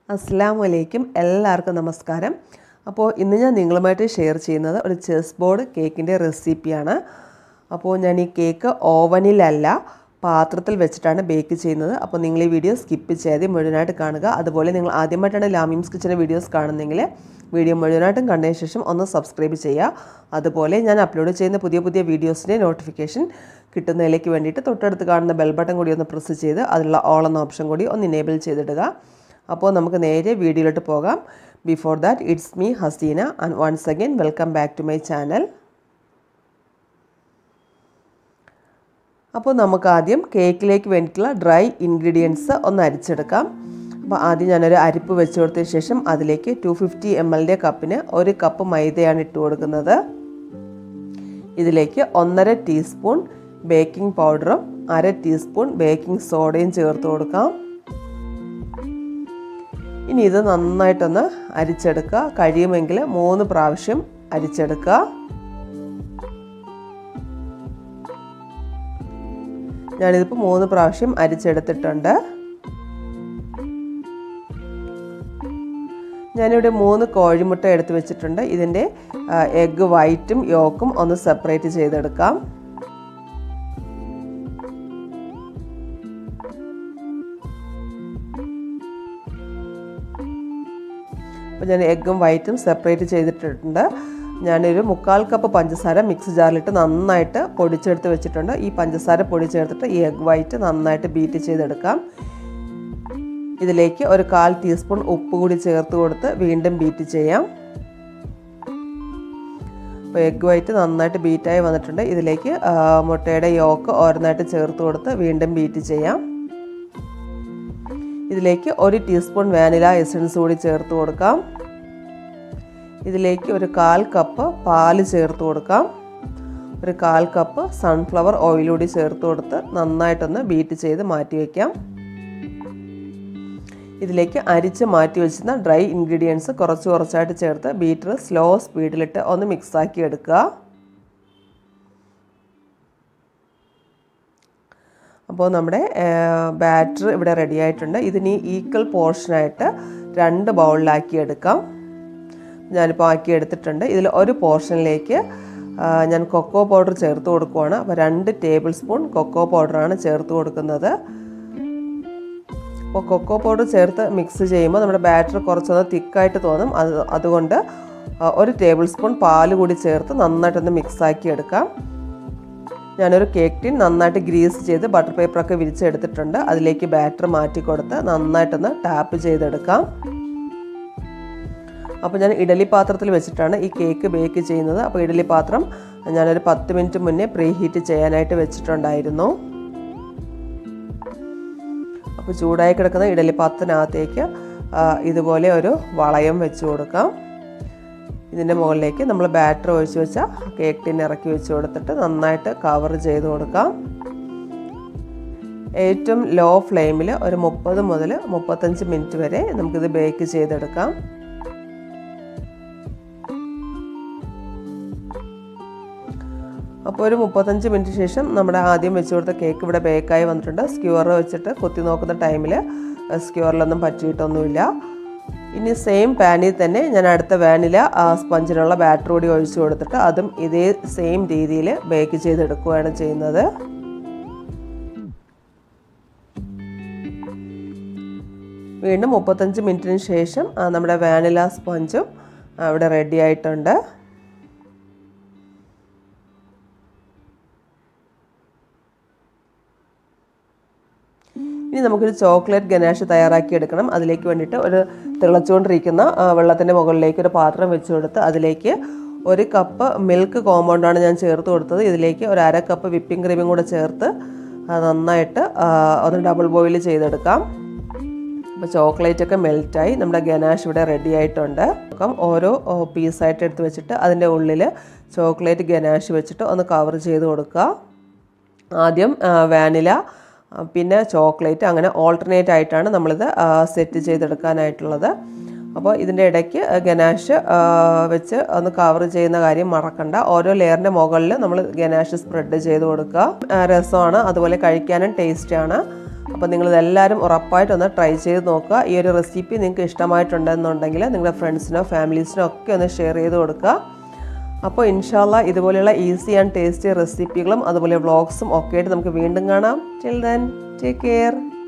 അസ്സാം വലൈക്കും എല്ലാവർക്കും നമസ്കാരം അപ്പോൾ ഇന്ന് ഞാൻ നിങ്ങളുമായിട്ട് ഷെയർ ചെയ്യുന്നത് ഒരു ചെസ് ബോർഡ് കേക്കിൻ്റെ റെസിപ്പിയാണ് അപ്പോൾ ഞാൻ ഈ കേക്ക് ഓവനിലല്ല പാത്രത്തിൽ വെച്ചിട്ടാണ് ബേക്ക് ചെയ്യുന്നത് അപ്പോൾ നിങ്ങൾ ഈ വീഡിയോ സ്കിപ്പ് ചെയ്യാതെ മുഴുവനായിട്ട് കാണുക അതുപോലെ നിങ്ങൾ ആദ്യമായിട്ടാണ് ലാമിംസ് കിച്ചൻ്റെ വീഡിയോസ് കാണുന്നെങ്കിൽ വീഡിയോ മുഴുവനായിട്ടും കണ്ടതിന് ശേഷം ഒന്ന് സബ്സ്ക്രൈബ് ചെയ്യുക അതുപോലെ ഞാൻ അപ്ലോഡ് ചെയ്യുന്ന പുതിയ പുതിയ വീഡിയോസിൻ്റെ നോട്ടിഫിക്കേഷൻ കിട്ടുന്നതിലേക്ക് വേണ്ടിയിട്ട് തൊട്ടടുത്ത് കാണുന്ന ബെൽ ബട്ടൺ കൂടി ഒന്ന് പ്രസ് ചെയ്ത് അതിലുള്ള ഓൾ എന്ന ഓപ്ഷൻ കൂടി ഒന്ന് ഇനേബിൾ ചെയ്തിടുക അപ്പോൾ നമുക്ക് നേരെ വീഡിയോയിലോട്ട് പോകാം before that it's me Haseena and once again welcome back to my channel അപ്പോൾ നമുക്ക് ആദ്യം കേക്കിലേക്ക് വേണ്ടിയിട്ടുള്ള ഡ്രൈ ഇൻഗ്രീഡിയൻസ് ഒന്ന് അരിച്ചെടുക്കാം അപ്പോൾ ആദ്യം ഞാനൊരു അരിപ്പ് വെച്ച് കൊടുത്തതിന് ശേഷം അതിലേക്ക് ടു ഫിഫ്റ്റി എം എല്ലിൻ്റെ കപ്പിന് ഒരു കപ്പ് മൈദയാണ് ഇട്ട് കൊടുക്കുന്നത് ഇതിലേക്ക് ഒന്നര ടീസ്പൂൺ ബേക്കിംഗ് പൗഡറും അര ടീസ്പൂൺ ബേക്കിംഗ് സോഡയും ചേർത്ത് കൊടുക്കാം ഇനി ഇത് നന്നായിട്ടൊന്ന് അരിച്ചെടുക്കുക കഴിയുമെങ്കിൽ മൂന്ന് പ്രാവശ്യം അരിച്ചെടുക്കുക ഞാനിതിപ്പോൾ മൂന്ന് പ്രാവശ്യം അരിച്ചെടുത്തിട്ടുണ്ട് ഞാനിവിടെ മൂന്ന് കോഴിമുട്ട എടുത്ത് വെച്ചിട്ടുണ്ട് ഇതിൻ്റെ എഗ്ഗ് വൈറ്റും യോക്കും ഒന്ന് സെപ്പറേറ്റ് ചെയ്തെടുക്കാം അപ്പോൾ ഞാൻ എഗ്ഗും വൈറ്റും സെപ്പറേറ്റ് ചെയ്തിട്ടുണ്ട് ഞാനൊരു മുക്കാൽ കപ്പ് പഞ്ചസാര മിക്സ് ജാറിലിട്ട് നന്നായിട്ട് പൊടിച്ചെടുത്ത് വെച്ചിട്ടുണ്ട് ഈ പഞ്ചസാര പൊടി ചേർത്തിട്ട് ഈ എഗ് വൈറ്റ് നന്നായിട്ട് ബീറ്റ് ചെയ്തെടുക്കാം ഇതിലേക്ക് ഒരു കാൽ ടീസ്പൂൺ ഉപ്പ് കൂടി ചേർത്ത് കൊടുത്ത് വീണ്ടും ബീറ്റ് ചെയ്യാം അപ്പോൾ എഗ് വൈറ്റ് നന്നായിട്ട് ബീറ്റായി വന്നിട്ടുണ്ട് ഇതിലേക്ക് മുട്ടയുടെ യോക്ക് ഓരോന്നായിട്ട് ചേർത്ത് കൊടുത്ത് വീണ്ടും ബീറ്റ് ചെയ്യാം ഇതിലേക്ക് ഒരു ടീസ്പൂൺ വാനില എസൻസ് കൂടി ചേർത്ത് കൊടുക്കാം ഇതിലേക്ക് ഒരു കാൽ കപ്പ് പാല് ചേർത്ത് കൊടുക്കാം ഒരു കാൽ കപ്പ് സൺഫ്ലവർ ഓയിൽ കൂടി ചേർത്ത് കൊടുത്ത് നന്നായിട്ടൊന്ന് ബീറ്റ് ചെയ്ത് മാറ്റി വയ്ക്കാം ഇതിലേക്ക് അരിച്ച് മാറ്റി വെച്ചിരുന്ന ഡ്രൈ ഇൻഗ്രീഡിയൻസ് കുറച്ച് കുറച്ചായിട്ട് ചേർത്ത് ബീറ്റർ സ്ലോ സ്പീഡിലിട്ട് ഒന്ന് മിക്സാക്കി എടുക്കുക അപ്പോൾ നമ്മുടെ ബാറ്റർ ഇവിടെ റെഡി ആയിട്ടുണ്ട് ഇതിനി ഈക്വൽ പോർഷനായിട്ട് രണ്ട് ബൗളിലാക്കി എടുക്കാം ഞാനിപ്പോൾ ആക്കി എടുത്തിട്ടുണ്ട് ഇതിൽ ഒരു പോർഷനിലേക്ക് ഞാൻ കൊക്കോ പൗഡർ ചേർത്ത് കൊടുക്കുവാണ് അപ്പോൾ രണ്ട് ടേബിൾ സ്പൂൺ കൊക്കോ പൗഡറാണ് ചേർത്ത് കൊടുക്കുന്നത് അപ്പോൾ കൊക്കോ പൗഡർ ചേർത്ത് മിക്സ് ചെയ്യുമ്പോൾ നമ്മുടെ ബാറ്റർ കുറച്ചൊന്ന് തിക്കായിട്ട് തോന്നും അത് അതുകൊണ്ട് ഒരു ടേബിൾ സ്പൂൺ പാൽ കൂടി ചേർത്ത് നന്നായിട്ടൊന്ന് മിക്സാക്കി എടുക്കാം ഞാനൊരു കേക്ക് ടിൻ നന്നായിട്ട് ഗ്രീസ് ചെയ്ത് ബട്ടർ പേപ്പറൊക്കെ വിരിച്ചെടുത്തിട്ടുണ്ട് അതിലേക്ക് ബാറ്റർ മാറ്റി കൊടുത്ത് നന്നായിട്ടൊന്ന് ടാപ്പ് ചെയ്തെടുക്കാം അപ്പോൾ ഞാൻ ഇഡലി പാത്രത്തിൽ വെച്ചിട്ടാണ് ഈ കേക്ക് ബേക്ക് ചെയ്യുന്നത് അപ്പോൾ ഇഡലി പാത്രം ഞാനൊരു പത്ത് മിനിറ്റ് മുന്നേ പ്രീ ഹീറ്റ് ചെയ്യാനായിട്ട് വെച്ചിട്ടുണ്ടായിരുന്നു അപ്പോൾ ചൂടായി കിടക്കുന്ന ഇഡലി പാത്രത്തിനകത്തേക്ക് ഇതുപോലെ ഒരു വളയം വെച്ച് കൊടുക്കാം ഇതിൻ്റെ മുകളിലേക്ക് നമ്മൾ ബാറ്റർ ഒഴിച്ച് വെച്ച കേക്ക് ടിൻ ഇറക്കി വെച്ച് കൊടുത്തിട്ട് നന്നായിട്ട് കവർ ചെയ്ത് കൊടുക്കാം ഏറ്റവും ലോ ഫ്ലെയിമിൽ ഒരു മുപ്പത് മുതൽ മുപ്പത്തഞ്ച് മിനിറ്റ് വരെ നമുക്കിത് ബേക്ക് ചെയ്തെടുക്കാം അപ്പോൾ ഒരു മുപ്പത്തഞ്ച് മിനിറ്റ് ശേഷം നമ്മുടെ ആദ്യം വെച്ച് കൊടുത്ത കേക്ക് ഇവിടെ ബേക്കായി വന്നിട്ടുണ്ട് സ്ക്യൂർ വെച്ചിട്ട് കുത്തി നോക്കുന്ന ടൈമിൽ സ്ക്യൂറിലൊന്നും പറ്റിയിട്ടൊന്നുമില്ല ഇനി സെയിം പാനിൽ തന്നെ ഞാൻ അടുത്ത വാനില സ്പഞ്ചിനുള്ള ബാറ്റർ കൂടി ഒഴിച്ചു കൊടുത്തിട്ട് അതും ഇതേ സെയിം രീതിയിൽ ബേക്ക് ചെയ്തെടുക്കുകയാണ് ചെയ്യുന്നത് വീണ്ടും മുപ്പത്തഞ്ച് മിനിറ്റിന് ശേഷം നമ്മുടെ വാനില സ്പഞ്ചും ഇവിടെ റെഡി ആയിട്ടുണ്ട് ഇനി നമുക്കൊരു ചോക്ലേറ്റ് ഗനാഷ് തയ്യാറാക്കി എടുക്കണം അതിലേക്ക് വേണ്ടിയിട്ട് ഒരു തിളച്ചുകൊണ്ടിരിക്കുന്ന വെള്ളത്തിൻ്റെ മുകളിലേക്ക് ഒരു പാത്രം വെച്ച് കൊടുത്ത് അതിലേക്ക് ഒരു കപ്പ് മിൽക്ക് കോമ്പൗണ്ടാണ് ഞാൻ ചേർത്ത് കൊടുത്തത് ഇതിലേക്ക് ഒരു അര കപ്പ് വിപ്പിംഗ് ക്രീമും കൂടെ ചേർത്ത് നന്നായിട്ട് ഒന്ന് ഡബിൾ ബോയിൽ ചെയ്തെടുക്കാം അപ്പോൾ ചോക്ലേറ്റ് ഒക്കെ മെൽറ്റായി നമ്മുടെ ഗനാഷ് ഇവിടെ റെഡി ആയിട്ടുണ്ട് അപ്പം ഓരോ പീസായിട്ട് എടുത്ത് വെച്ചിട്ട് അതിൻ്റെ ഉള്ളിൽ ചോക്ലേറ്റ് ഗനാഷ് വെച്ചിട്ട് ഒന്ന് കവർ ചെയ്ത് കൊടുക്കുക ആദ്യം വാനില പിന്നെ ചോക്ലേറ്റ് അങ്ങനെ ഓൾട്ടർനേറ്റ് ആയിട്ടാണ് നമ്മളിത് സെറ്റ് ചെയ്തെടുക്കാനായിട്ടുള്ളത് അപ്പോൾ ഇതിൻ്റെ ഇടയ്ക്ക് ഗനാഷ് വെച്ച് ഒന്ന് കവർ ചെയ്യുന്ന കാര്യം മറക്കണ്ട ഓരോ ലെയറിൻ്റെ മുകളിൽ നമ്മൾ ഗനാഷ് സ്പ്രെഡ് ചെയ്ത് കൊടുക്കുക രസമാണ് അതുപോലെ കഴിക്കാനും ടേസ്റ്റാണ് അപ്പോൾ നിങ്ങളിതെല്ലാവരും ഉറപ്പായിട്ട് ഒന്ന് ട്രൈ ചെയ്ത് നോക്കുക ഈ ഒരു റെസിപ്പി നിങ്ങൾക്ക് ഇഷ്ടമായിട്ടുണ്ടെന്നുണ്ടെങ്കിൽ നിങ്ങളുടെ ഫ്രണ്ട്സിനോ ഫാമിലീസിനോ ഒക്കെ ഒന്ന് ഷെയർ ചെയ്ത് കൊടുക്കുക അപ്പോൾ ഇൻഷാല്ല ഇതുപോലെയുള്ള ഈസി ആൻഡ് ടേസ്റ്റി റെസിപ്പികളും അതുപോലെ വ്ളോഗ്സും ഒക്കെ ആയിട്ട് നമുക്ക് വീണ്ടും കാണാം ടിൽ ദെൻ ടേക്ക് കെയർ